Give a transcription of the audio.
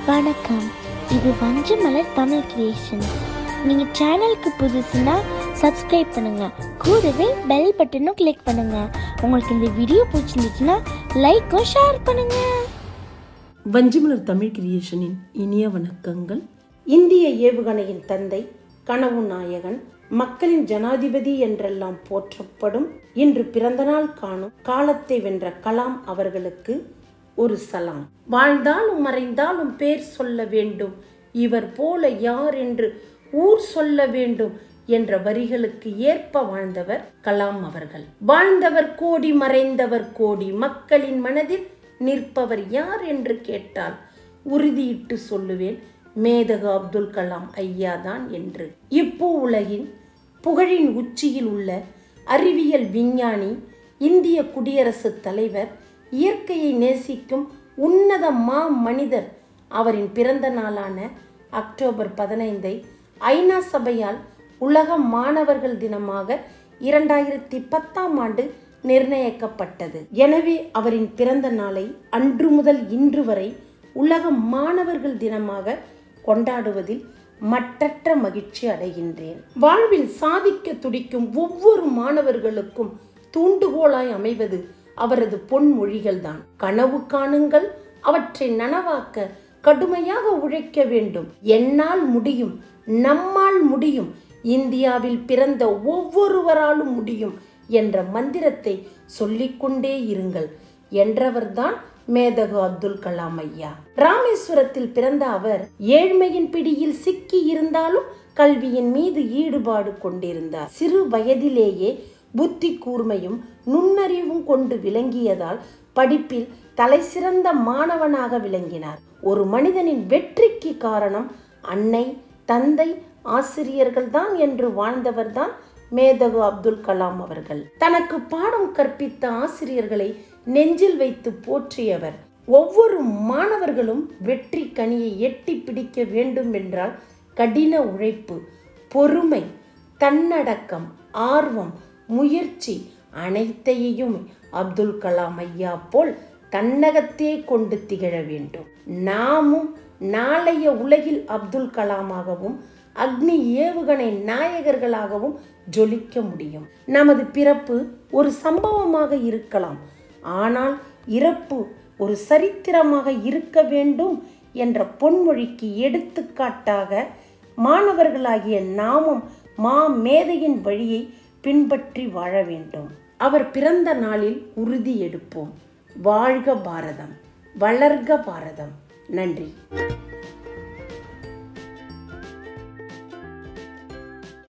வணக்கம் இது வஞ்சமலர் தமிழ் கிரியேஷன் நீங்க சேனலுக்கு புதுசுனா சப்ஸ்கிரைப் பண்ணுங்க கூடவே பெல் பட்டனும் கிளிக் பண்ணுங்க உங்களுக்கு இந்த வீடியோ பிடிச்சிருந்துச்சுன்னா லைக்கும் ஷேர் பண்ணுங்க வஞ்சிமலர் தமிழ் கிரியேஷனின் இனிய வணக்கங்கள் இந்திய ஏவுகணையின் தந்தை கனவு நாயகன் மக்களின் ஜனாதிபதி என்றெல்லாம் போற்றப்படும் இன்று பிறந்தநாள் காணும் காலத்தை வென்ற கலாம் அவர்களுக்கு ஒரு சலாம் வாழ்ந்தாலும் மறைந்தாலும் பேர் சொல்ல வேண்டும் இவர் போல யார் என்று ஊர் சொல்ல வேண்டும் என்ற வரிகளுக்கு ஏற்ப வாழ்ந்தவர் கலாம் அவர்கள் வாழ்ந்தவர் கோடி மறைந்தவர் கோடி மக்களின் மனதில் நிற்பவர் யார் என்று கேட்டால் உறுதியிட்டு சொல்லுவேன் மேதகு அப்துல் கலாம் ஐயா தான் என்று இப்போ உலகின் புகழின் உச்சியில் உள்ள அறிவியல் விஞ்ஞானி இந்திய குடியரசுத் தலைவர் இயற்கையை நேசிக்கும் உன்னத மா மனிதர் அவரின் பிறந்த நாளான அக்டோபர் பதினைந்தை ஐநா சபையால் உலக மாணவர்கள் தினமாக இரண்டாயிரத்தி பத்தாம் ஆண்டு நிர்ணயிக்கப்பட்டது எனவே அவரின் பிறந்த நாளை அன்று முதல் இன்று வரை உலக மாணவர்கள் தினமாக கொண்டாடுவதில் மட்டற்ற மகிழ்ச்சி அடைகின்றேன் வாழ்வில் சாதிக்க துடிக்கும் ஒவ்வொரு மாணவர்களுக்கும் தூண்டுகோலாய் அமைவது அவரது பொன்மொழிகள்தான் கனவு காணுங்கள் அவற்றை நனவாக்க கடுமையாக உழைக்க வேண்டும் என்னால் முடியும் நம்மால் முடியும் இந்தியாவில் பிறந்த ஒவ்வொருவராலும் முடியும் என்ற மந்திரத்தை சொல்லிக்கொண்டே இருங்கள் என்றவர்தான் மேதகு அப்துல் கலாம் ஐயா ராமேஸ்வரத்தில் பிறந்த அவர் ஏழ்மையின் பிடியில் சிக்கி இருந்தாலும் கல்வியின் மீது ஈடுபாடு கொண்டிருந்தார் சிறு வயதிலேயே புத்தி கூர்மையும் நுண்ணறிவும் கொண்டு விளங்கியதால் படிப்பில் தலைசிறந்த மாணவனாக விளங்கினார் ஒரு மனிதனின் வெற்றிக்கு காரணம் அன்னை தந்தை ஆசிரியர்கள் தான் என்று வாழ்ந்தவர்தான் மேதகு அப்துல் கலாம் அவர்கள் தனக்கு பாடம் கற்பித்த ஆசிரியர்களை நெஞ்சில் வைத்து போற்றியவர் ஒவ்வொரு மாணவர்களும் வெற்றி கனியை எட்டி பிடிக்க வேண்டும் என்றால் கடின உழைப்பு பொறுமை தன்னடக்கம் ஆர்வம் முயற்சி அனைத்தையும் அப்துல் கலாம் ஐயா போல் தன்னகத்தே கொண்டு திகழ வேண்டும் நாமும் நாளைய உலகில் அப்துல் கலாமாகவும் அக்னி ஏவுகணை நாயகர்களாகவும் ஜொலிக்க முடியும் நமது பிறப்பு ஒரு சம்பவமாக இருக்கலாம் ஆனால் இறப்பு ஒரு சரித்திரமாக இருக்க வேண்டும் என்ற பொன்மொழிக்கு எடுத்துக்காட்டாக மாணவர்களாகிய நாமும் மா மேதையின் வழியை பின்பற்றி வாழ வேண்டும் அவர் பிறந்த நாளில் உறுதி எடுப்போம் வாழ்க பாரதம் வளர்க பாரதம் நன்றி